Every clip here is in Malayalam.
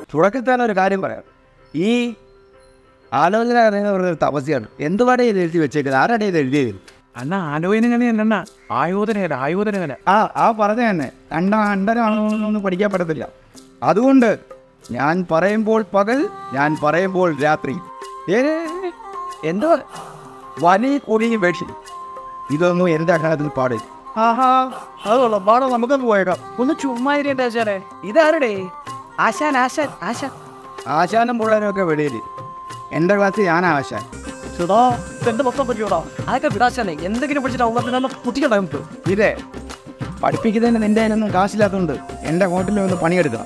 തുടക്കത്തിൽ ഒരു കാര്യം പറയാം ഈ ആലോചന എന്ന് പറയുന്ന ഒരു തപസ്യാണ് എന്തുപാടെ ഇത് എഴുതി വെച്ചേക്കുന്നത് ആരാടെ ഇത് എഴുതിയത് അണ്ണ ആലോചന അണ്ണ ആയോധനകല ആയോധനകല ആ ആ പറഞ്ഞ തന്നെ അണ്ട അണ്ടനാണോന്നൊന്നും പഠിക്കാൻ പറ്റത്തില്ല അതുകൊണ്ട് ഞാൻ പറയുമ്പോൾ പകൽ ഞാൻ പറയുമ്പോൾ രാത്രി ഏ, എന്തോ വലിയ കൊടിയും വേഷി ഇതൊന്നും എൻ്റെ അക്കാലത്തിൽ പാടില്ല ആഹാ അതുള്ള പാടം നമുക്കൊന്ന് പോയേക്കാം ഒന്ന് ചുമ്മാ ഇരിക്കട്ടെ ആശാനെ ഇതാരുടെ ആശാൻ ആശാൻ ആശാൻ ആശാനും പിള്ളേരും ഒക്കെ വെളിയിൽ എൻ്റെ ക്ലാസ്സിൽ ഞാനാ ആശാൻ ചേട്ടാ എന്റെ മൊത്തം പറ്റിയോടാ അതൊക്കെ വിടാശാനെ എന്തെങ്കിലും പഠിച്ചിട്ട് അവിടെ കുട്ടിക്കണ്ട നമുക്ക് ഇതേ പഠിപ്പിക്കുന്നതിന് നിൻ്റെ അതിനൊന്നും കാശില്ലാത്തതുകൊണ്ട് എൻ്റെ ഹോട്ടലിൽ ഒന്ന് പണിയെടുക്കാം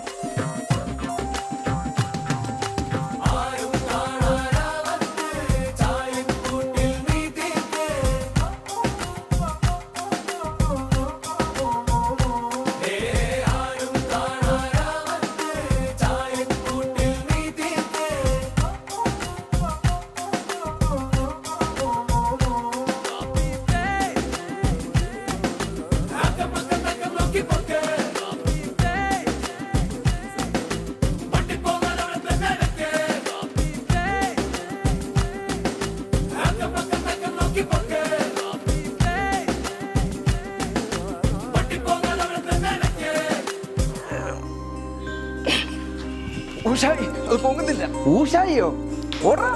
ഊഷായി അത് പൊങ്ങുന്നില്ല ഊഷായിയോ ഓടാ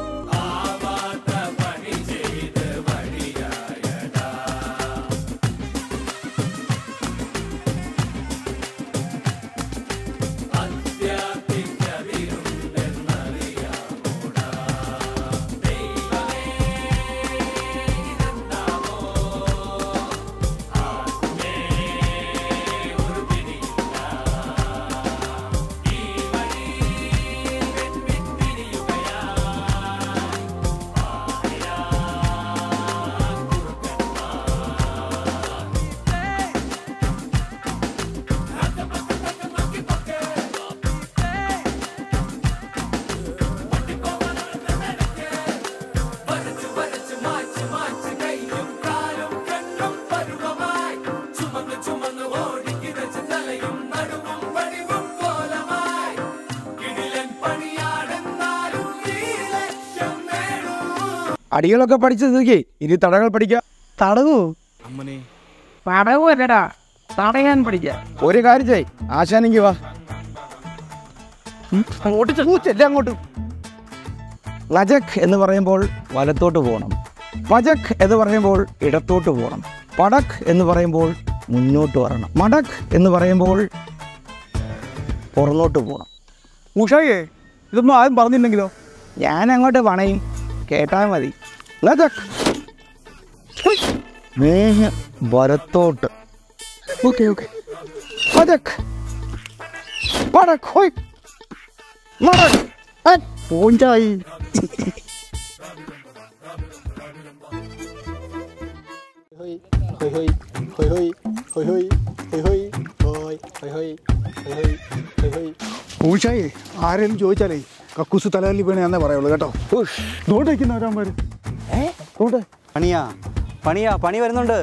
അടികളൊക്കെ പഠിച്ച സ്ഥിതിക്ക് ഇനി തടകൾ പഠിക്കാം തടവു തടവു അല്ലടാ തടയാൻ പഠിക്കാം ഒരു കാര്യം ചെയ് ആശാനെങ്കി വാ അങ്ങോട്ട് ഊ, ചെല്ല് അങ്ങോട്ട് ലജക് എന്ന് പറയുമ്പോൾ വലത്തോട്ട് പോകണം പജക് എന്ന് പറയുമ്പോൾ ഇടത്തോട്ട് പോകണം പടക് എന്ന് പറയുമ്പോൾ മുന്നോട്ട് വരണം മടക് എന്ന് പറയുമ്പോൾ പുറന്നോട്ട് പോകണം ഉഷായേ ഇതൊന്നും ആരും പറഞ്ഞില്ലെങ്കിലോ ഞാൻ അങ്ങോട്ട് പണയും കേട്ടാൽ മതി ലജക് മേഹ വലത്തോട്ട് ഓക്കെ ഓക്കെ പജക് പടക് ഹോയ് മടക് പോഞ്ചായി ഉഷായേ ആരെങ്കിലും ചോദിച്ചാലേ കക്കൂസ് തലകല്ലി വീണയാന്നേ പറയുള്ളൂ കേട്ടോ നോട്ടിരിക്കുന്ന ഒരാന്മാര് പണിയാ പണിയാ പണി വരുന്നുണ്ട്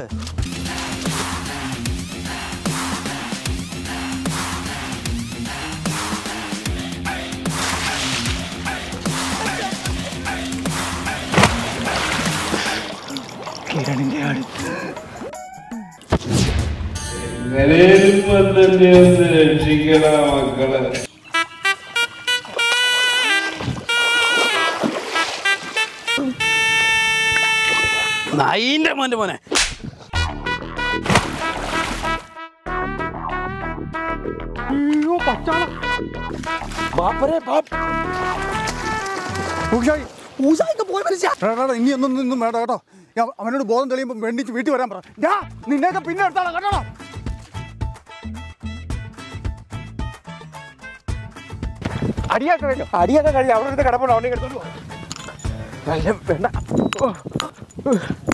നിലയിലിപ്പം തന്നെ ഒന്ന് രക്ഷിക്കണ മക്കളെ നായിന്റെ മോന്റെ മോനെ ഉഷായി ഉഷായിക്ക് പോയി മനുഷ്യ ഇനി ഒന്നും നിന്നും വേണ്ട കേട്ടോ ഞാൻ അവനോട് ബോധം തെളിയുമ്പോൾ വേണ്ടിച്ച് വീട്ടിൽ വരാൻ പറ ഡാ, നിന്നെയൊക്കെ പിന്നെ എടുത്താളാ കേട്ടോ അടിയൊക്കെ കഴിഞ്ഞു അടിയൊക്കെ കഴിഞ്ഞു അവിടെ കിടപ്പുണ്ട് അവിടെ എടുത്തോണ്ട് പോ. വേണ്ട ഓ.